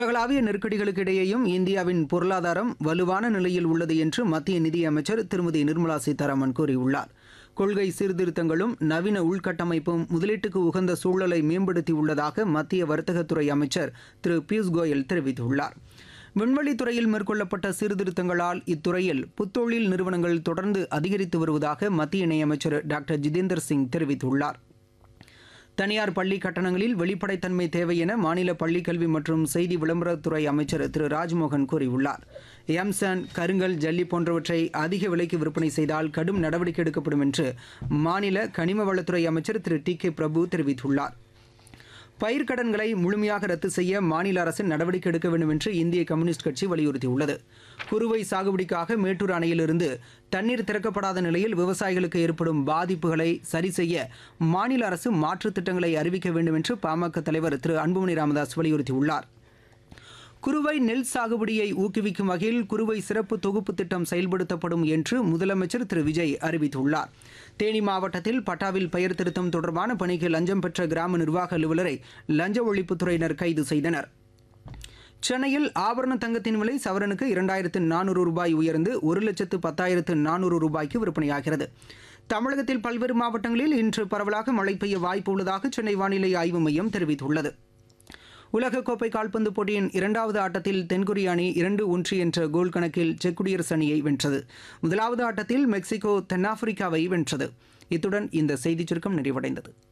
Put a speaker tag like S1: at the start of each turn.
S1: உலகளாவிய நெருக்கடிகளுக்கு இடையேயும் இந்தியாவின் பொருளாதாரம் வலுவான நிலையில் உள்ளது என்று மத்திய நிதியமைச்சர் திருமதி நிர்மலா சீதாராமன் கூறியுள்ளார் கொள்கை சீர்திருத்தங்களும் நவீன உள்கட்டமைப்பும் முதலீட்டுக்கு உகந்த சூழலை மேம்படுத்தியுள்ளதாக மத்திய வர்த்தகத்துறை அமைச்சர் திரு பியூஷ் கோயல் தெரிவித்துள்ளார் விண்வெளித்துறையில் மேற்கொள்ளப்பட்ட சீர்திருத்தங்களால் இத்துறையில் புத்தொழில் நிறுவனங்கள் தொடர்ந்து அதிகரித்து வருவதாக மத்திய இணையமைச்சர் டாக்டர் ஜிதேந்தர் சிங் தெரிவித்துள்ளார் தனியார் பள்ளி கட்டணங்களில் வெளிப்படைத்தன்மை தேவை என மாநில பள்ளிக்கல்வி மற்றும் செய்தி விளம்பரத்துறை அமைச்சர் திரு ராஜ்மோகன் கூறியுள்ளார் எம்சான் கருங்கல் ஜல்லி போன்றவற்றை அதிக விலைக்கு விற்பனை செய்தால் கடும் நடவடிக்கை எடுக்கப்படும் என்று மாநில கனிம வளத்துறை அமைச்சர் திரு டி கே பிரபு தெரிவித்துள்ளார் பயிர்க்கடன்களை முழுமையாக ரத்து செய்ய மாநில அரசு நடவடிக்கை எடுக்க வேண்டும் என்று இந்திய கம்யூனிஸ்ட் கட்சி வலியுறுத்தியுள்ளது குறுவை சாகுபடிக்காக மேட்டூர் அணையிலிருந்து தண்ணீர் திறக்கப்படாத நிலையில் விவசாயிகளுக்கு ஏற்படும் பாதிப்புகளை சரி செய்ய மாநில அரசு மாற்றுத் திட்டங்களை அறிவிக்க வேண்டும் என்று பாமக தலைவர் திரு அன்புமணி ராமதாஸ் வலியுறுத்தியுள்ளார் குறுவை நெல் சாகுபடியை ஊக்குவிக்கும் வகையில் குறுவை சிறப்பு தொகுப்பு திட்டம் செயல்படுத்தப்படும் என்று முதலமைச்சர் திரு விஜய் அறிவித்துள்ளார் தேனி மாவட்டத்தில் பட்டாவில் பெயர் திருத்தம் தொடர்பான பணிக்கு லஞ்சம் பெற்ற கிராம நிர்வாக அலுவலரை லஞ்ச ஒழிப்புத்துறையினர் கைது செய்தனர் சென்னையில் ஆபரண தங்கத்தின் விலை சவரனுக்கு இரண்டாயிரத்து நானூறு ரூபாய் உயர்ந்து ஒரு லட்சத்து பத்தாயிரத்து நானூறு ரூபாய்க்கு விற்பனையாகிறது தமிழகத்தில் பல்வேறு மாவட்டங்களில் இன்று பரவலாக மழை பெய்ய வாய்ப்பு உள்ளதாக சென்னை வானிலை ஆய்வு மையம் தெரிவித்துள்ளது உலகக்கோப்பை கால்பந்து போட்டியின் இரண்டாவது ஆட்டத்தில் தென்கொரிய அணி இரண்டு ஒன்று என்ற கோல் கணக்கில் செக் குடியரசு அணியை வென்றது முதலாவது ஆட்டத்தில் மெக்சிகோ தென்னாப்பிரிக்காவை வென்றது இத்துடன் இந்த செய்திச் சுருக்கம் நிறைவடைந்தது